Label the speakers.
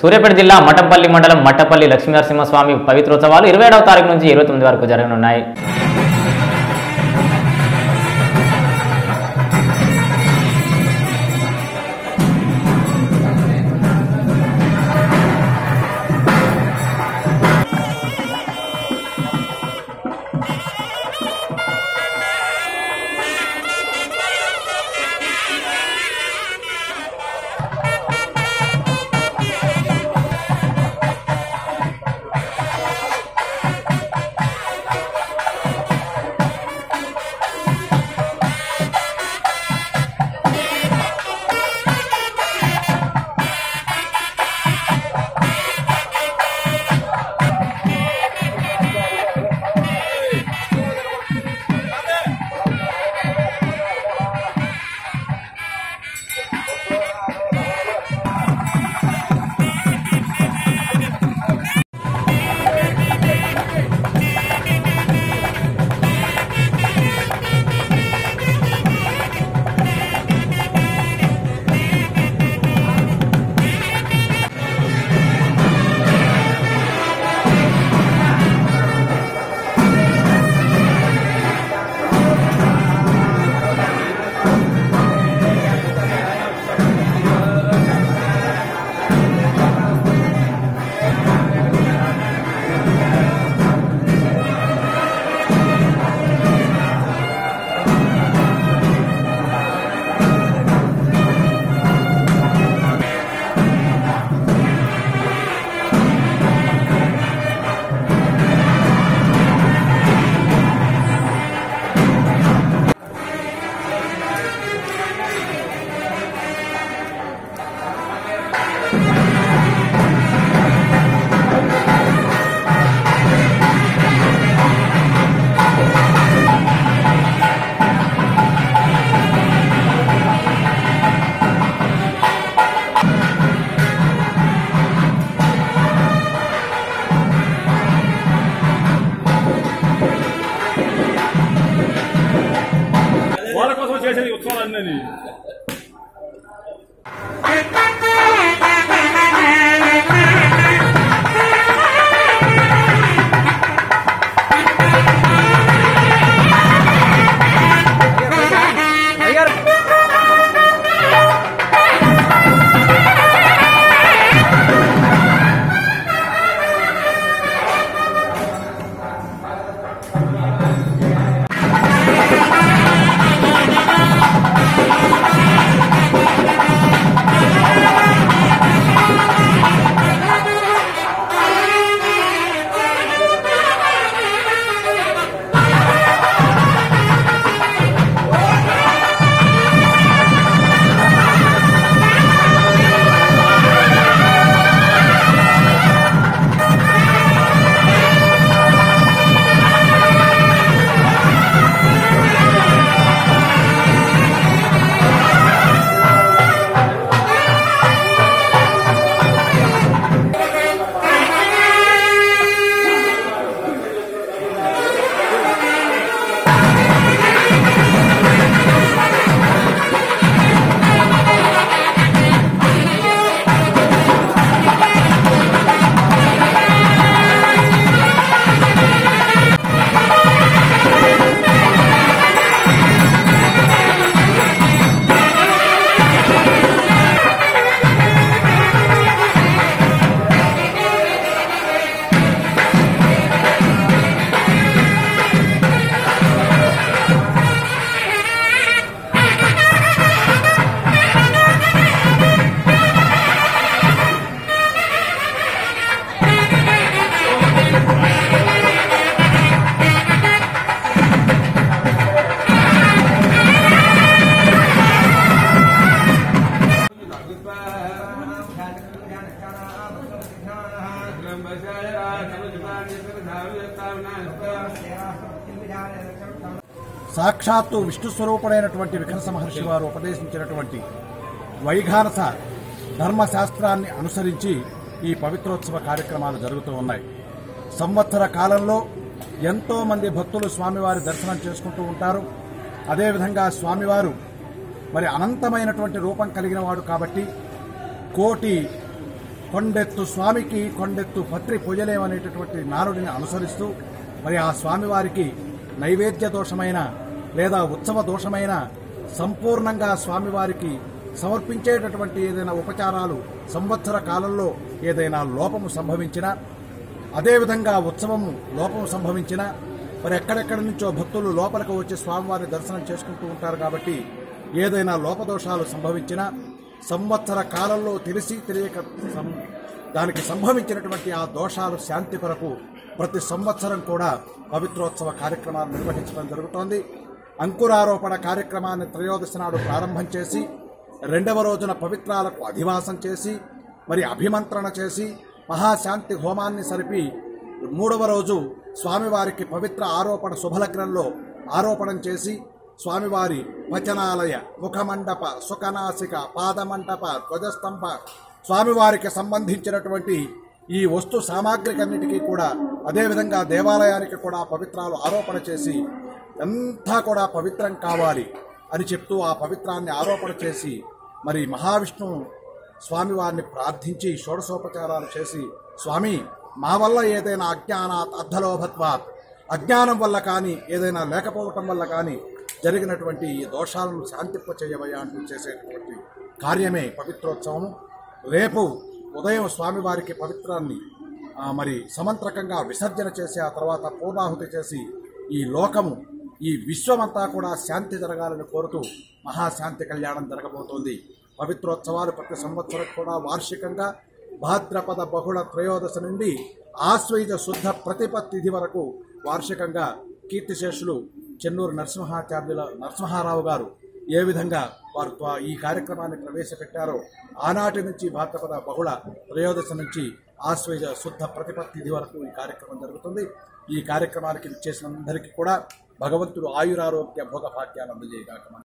Speaker 1: సూర్యాపేట జిల్లా మఠంపల్లి మండలం మట్టపల్లి లక్ష్మీనరసింహస్వామి పవిత్రోత్సవాలు ఇరవై ఏడవ తారీఖు నుంచి ఇరవై తొమ్మిది వరకు జరగనున్నాయి
Speaker 2: వాళ్ళ కోసం చేసేది ఉత్సవాలన్నీ
Speaker 3: సాక్షాత్తు విష్ణు స్వరూపుడైనటువంటి వికనస మహర్షి వారు ఉపదేశించినటువంటి వైఘానస ధర్మశాస్త్రాన్ని అనుసరించి ఈ పవిత్రోత్సవ కార్యక్రమాలు జరుగుతూ ఉన్నాయి సంవత్సర కాలంలో ఎంతో మంది భక్తులు స్వామివారి దర్శనం చేసుకుంటూ ఉంటారు అదేవిధంగా స్వామివారు మరి అనంతమైనటువంటి రూపం కలిగిన వాడు కాబట్టి కోటి కొండెత్తు స్వామికి కొండెత్తు పత్రి పొయ్యలేమనేటటువంటి నానుడిని అనుసరిస్తూ మరి ఆ స్వామివారికి నైవేద్య దోషమైన లేదా ఉత్సవ దోషమైన సంపూర్ణంగా స్వామివారికి సమర్పించేటటువంటి ఏదైనా ఉపచారాలు సంవత్సర కాలంలో ఏదైనా లోపము సంభవించినా అదేవిధంగా ఉత్సవము లోపం సంభవించిన మరి ఎక్కడెక్కడి నుంచో భక్తులు లోపలికి వచ్చి స్వామివారిని దర్శనం చేసుకుంటూ ఉంటారు కాబట్టి ఏదైనా లోపదోషాలు సంభవించినా సంవత్సర కాలంలో తెలిసి తెలియక సం- దానికి సంభవించినటువంటి ఆ దోషాలు శాంతి కొరకు ప్రతి సంవత్సరం కూడా పవిత్రోత్సవ కార్యక్రమాలు నిర్వహించడం జరుగుతోంది అంకురారోపణ కార్యక్రమాన్ని త్రయోదశి నాడు ప్రారంభం చేసి రెండవ రోజున పవిత్రాలకు అధివాసం చేసి మరి అభిమంత్రణ చేసి మహాశాంతి హోమాన్ని సరిపి మూడవ రోజు స్వామివారికి పవిత్ర ఆరోపణ శుభలగ్నంలో ఆరోపణం చేసి స్వామివారి వచనాలయ ముఖమండప సుఖనాసిక పాదమంటప ధ్వజస్తంభ స్వామివారికి సంబంధించినటువంటి ఈ వస్తు సామాగ్రికన్నిటికీ కూడా అదేవిధంగా దేవాలయానికి కూడా పవిత్రాలు ఆరోపణ చేసి అంతా కూడా పవిత్రం కావాలి అని చెప్తూ ఆ పవిత్రాన్ని ఆరోపణ చేసి మరి మహావిష్ణువు స్వామివారిని ప్రార్థించి షోడశోపచారాలు చేసి స్వామి మా వల్ల ఏదైనా అజ్ఞానాత్ అర్ధలోభత్వాత్ అజ్ఞానం వల్ల కానీ ఏదైనా లేకపోవటం వల్ల కానీ జరిగినటువంటి ఈ దోషాలను శాంతింప చేయవయ్యా అంటూ చేసేటువంటి కార్యమే పవిత్రోత్సవము రేపు ఉదయం స్వామివారికి పవిత్రాన్ని ఆ, మరి సమంత్రకంగా విసర్జన చేసి ఆ తర్వాత పూర్ణాహుతి చేసి ఈ లోకము ఈ విశ్వమంతా కూడా శాంతి జరగాలని కోరుతూ మహాశాంతి కళ్యాణం జరగబోతోంది పవిత్రోత్సవాలు ప్రతి సంవత్సరం కూడా వార్షికంగా భాద్రపద బహుళ త్రయోదశి నుండి ఆశ్వయుజ శుద్ధ ప్రతిప తిథి వరకు వార్షికంగా కీర్తిశేషులు చెన్నూరు నరసింహాచార్యుల నరసింహారావు గారు ఏ విధంగా వారు త్వ- ఈ కార్యక్రమాన్ని ప్రవేశపెట్టారో ఆనాటి నుంచి భాద్రపద బహుళ త్రయోదశి నుంచి ఆశ్వయుజ శుద్ధ ప్రతిప తిథి వరకు ఈ కార్యక్రమం జరుగుతుంది ఈ కార్యక్రమానికి చేసిన అందరికీ కూడా భగవంతుడు ఆయురారోగ్య భోగ భాగ్యాలు అందజేయగాక